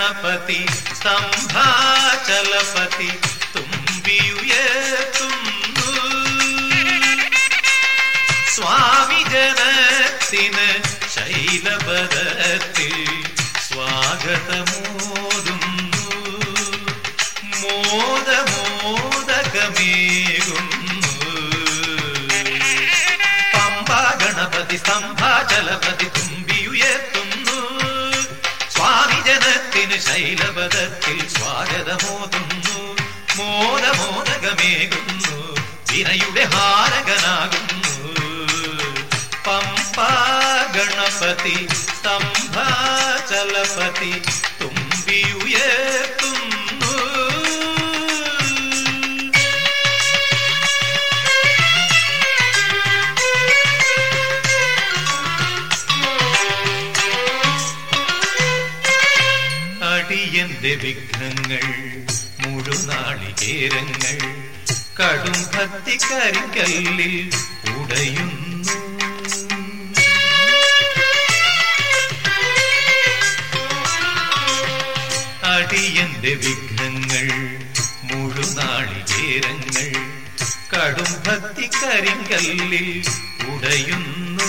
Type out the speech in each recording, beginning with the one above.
ഗണപതി സ്തംഭാചലപതി തുമ്പിയുയർത്തുന്നു സ്വാമി ജനത്തിന് ശൈലപദത്തിൽ സ്വാഗതമോതുന്നു മോദമോദകമേകുന്നു പമ്പ ഗണപതി സ്തംഭാചലപതി തുമ്പിയുയർത്തുന്നു സ്വാമി ജനത്തിന് ശൈലപദത്തിൽ സ്വാഗതമോതുന്നു മോദമോദകമേകുന്നു വിനയുടെ ഹാരകനാകുന്നു പമ്പ ഗണപതി സ്തംഭാചലപതി തുമ്പിയുയർത്തുന്നു അടിയന്റെ വിഘ്നങ്ങൾ മുഴുനാളികേരങ്ങൾ കടും ഭക്തി കരിക്കല്ലിൽ ഉടയുന്നു അടിയന്റെ വിഘ്നങ്ങൾ മുഴുനാളികേരങ്ങൾ കടും ഭക്തി കരിങ്കല്ലിൽ ഉടയുന്നു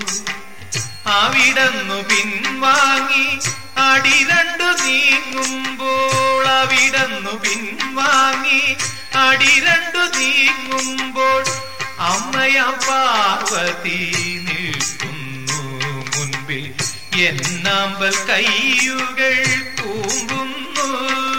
അവിടന്നു പിൻവാങ്ങി അടി രണ്ടു നീങ്ങുമ്പോൾ അവിടന്നു പിൻവാങ്ങി അടി രണ്ടു നീങ്ങുമ്പോൾ അമ്മയാം പാർവതി നിൽക്കുന്നു മുൻപിൽ എന്നാമ്പൽ കയ്യുകൾ കൂമ്പുന്നു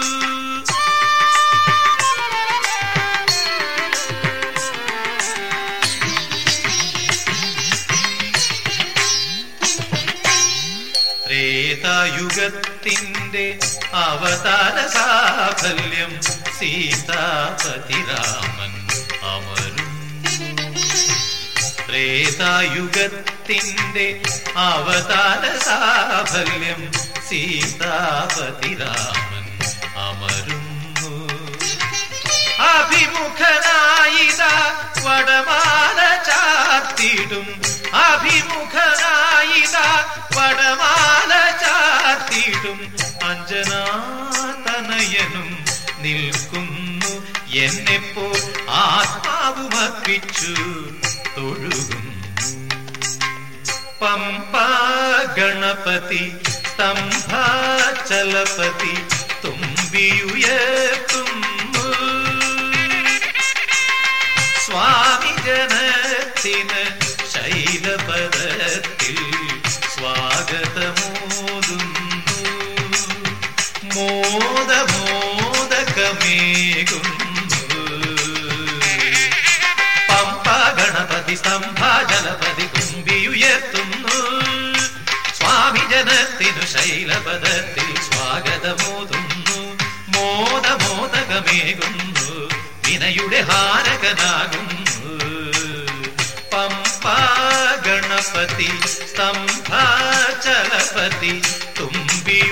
ത്രേതായുഗത്തിന്റെ അവതാര സാഫല്യം സീതാപതിരാമൻ അമരും ത്രേതായുഗത്തിന്റെ അവതാര സാഫല്യം സീതാപതിരാമൻ അമരുന്നു അഭിമുഖനായിത വടമാല ചാത്തിടും അഭിമുഖനായിത വടമാല ചാത്തിടും അഞ്ജനാതനയനും നിൽക്കുന്നു എന്നെപ്പോ ആത്മാവുമർപ്പിച്ചു തൊഴുകുന്നു പമ്പ ഗണപതി സ്തംഭാചലപതി തുമ്പിയുയർത്തുന്നു സ്വാമി ജനത്തിന് ശൈലപദത്തിൽ സ്വാഗതമോതുന്നു മോദമോദകമേകുന്നു പമ്പ ഗണപതി സ്തംഭാജലപതി തുമ്പിയുയർത്തുന്നു സ്വാമി ജനത്തിനു ശൈലപദത്തിൽ സ്വാഗതമോതുന്നു മോദമോദകമേകുന്നു വിനയുടെ ഹാരകനാകുന്നു പമ്പ ഗണപതി സ്തംഭാചലപതി തുമ്പിയുയർത്തുന്നു